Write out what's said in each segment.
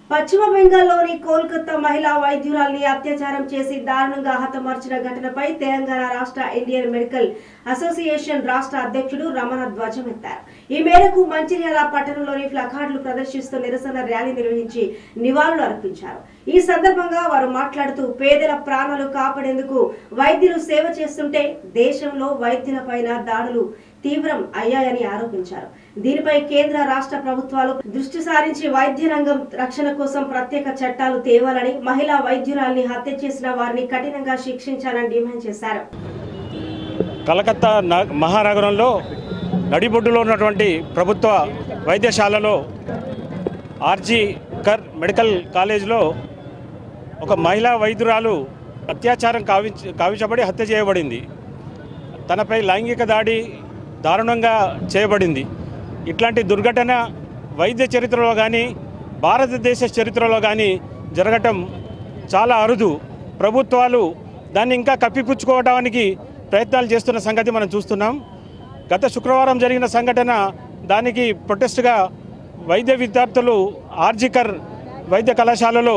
పశ్చిమ బెంగాల్లోని కోల్కతా మహిళా వైద్యురాల్ని అత్యాచారం చేసి దారుణంగా హతమార్చిన ఘటనపై తెలంగాణ రాష్ట్ర ఇండియన్ మెడికల్ అసోసియేషన్ రాష్ట్ర అధ్యక్షుడు రమణ ధ్వజమెత్తారు ఈ మేరకు మంచిర్యాల పట్టణంలోని ప్లకార్డులు ప్రదర్శిస్తూ నిరసన ర్యాలీ నిర్వహించి నివాళులు అర్పించారు ఈ సందర్భంగా వారు మాట్లాడుతూ పేదల ప్రాణాలు కాపాడేందుకు వైద్యులు సేవ చేస్తుంటే దేశంలో వైద్యులపైన దాడులు తీవ్రం అయ్యాయని ఆరోపించారు దీనిపై కేంద్ర రాష్ట్ర ప్రభుత్వాలు దృష్టి సారించి వైద్య రంగం రక్షణ కోసం ప్రత్యేక చట్టాలు తేవాలని మహిళా వైద్యురాల్ని హత్య చేసిన వారిని కఠినంగా శిక్షించాలని డిమాండ్ చేశారు కలకత్తా న- మహానగరంలో నడిబొడ్డులో ఉన్నటువంటి ప్రభుత్వ వైద్యశాలలో ఆర్జీ కర్ మెడికల్ కాలేజ్లో ఒక మహిళా వైద్యురాలు అత్యాచారం కావించ కావించబడి హత్య చేయబడింది తనపై లైంగిక దాడి దారుణంగా చేయబడింది ఇట్లాంటి దుర్ఘటన వైద్య చరిత్రలో కానీ భారతదేశ చరిత్రలో కానీ జరగటం చాలా అరుదు ప్రభుత్వాలు దాన్ని ఇంకా కప్పిపుచ్చుకోవడానికి ప్రయత్నాలు చేస్తున్న సంగతి మనం చూస్తున్నాం గత శుక్రవారం జరిగిన సంఘటన దానికి ప్రొటెస్ట్గా వైద్య విద్యార్థులు ఆర్జికర్ వైద్య కళాశాలలో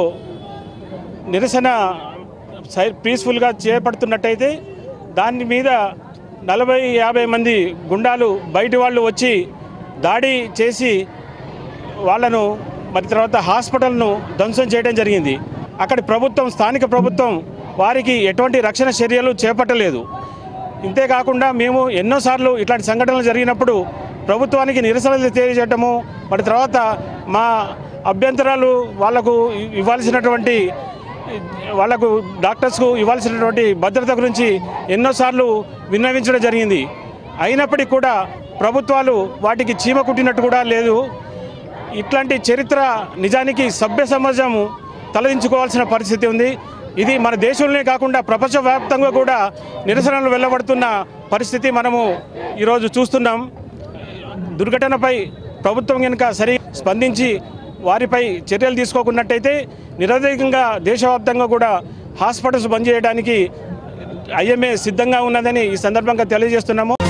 నిరసన సై పీస్ఫుల్గా చేపడుతున్నట్టయితే దాని మీద నలభై యాభై మంది గుండాలు బయటి వాళ్ళు వచ్చి దాడి చేసి వాళ్ళను మరి తర్వాత హాస్పిటల్ను ధ్వంసం చేయడం జరిగింది అక్కడి ప్రభుత్వం స్థానిక ప్రభుత్వం వారికి ఎటువంటి రక్షణ చర్యలు చేపట్టలేదు ఇంతేకాకుండా మేము ఎన్నోసార్లు ఇట్లాంటి సంఘటనలు జరిగినప్పుడు ప్రభుత్వానికి నిరసనలు తెలియజేయటము మరి తర్వాత మా అభ్యంతరాలు వాళ్లకు ఇవ్వాల్సినటువంటి వాళ్లకు డాక్టర్స్కు ఇవ్వాల్సినటువంటి భద్రత గురించి ఎన్నోసార్లు విన్నవించడం జరిగింది అయినప్పటికీ కూడా ప్రభుత్వాలు వాటికి చీమ కుట్టినట్టు కూడా లేదు ఇట్లాంటి చరిత్ర నిజానికి సభ్య సమాజము తలదించుకోవాల్సిన పరిస్థితి ఉంది ఇది మన దేశంలోనే కాకుండా ప్రపంచవ్యాప్తంగా కూడా నిరసనలు వెళ్ళబడుతున్న పరిస్థితి మనము ఈరోజు చూస్తున్నాం దుర్ఘటనపై ప్రభుత్వం కనుక సరి స్పందించి వారిపై చర్యలు తీసుకోకున్నట్టయితే నిరవధికంగా దేశవ్యాప్తంగా కూడా హాస్పిటల్స్ బంద్ చేయడానికి ఐఎంఏ సిద్ధంగా ఉన్నదని ఈ సందర్భంగా తెలియజేస్తున్నాము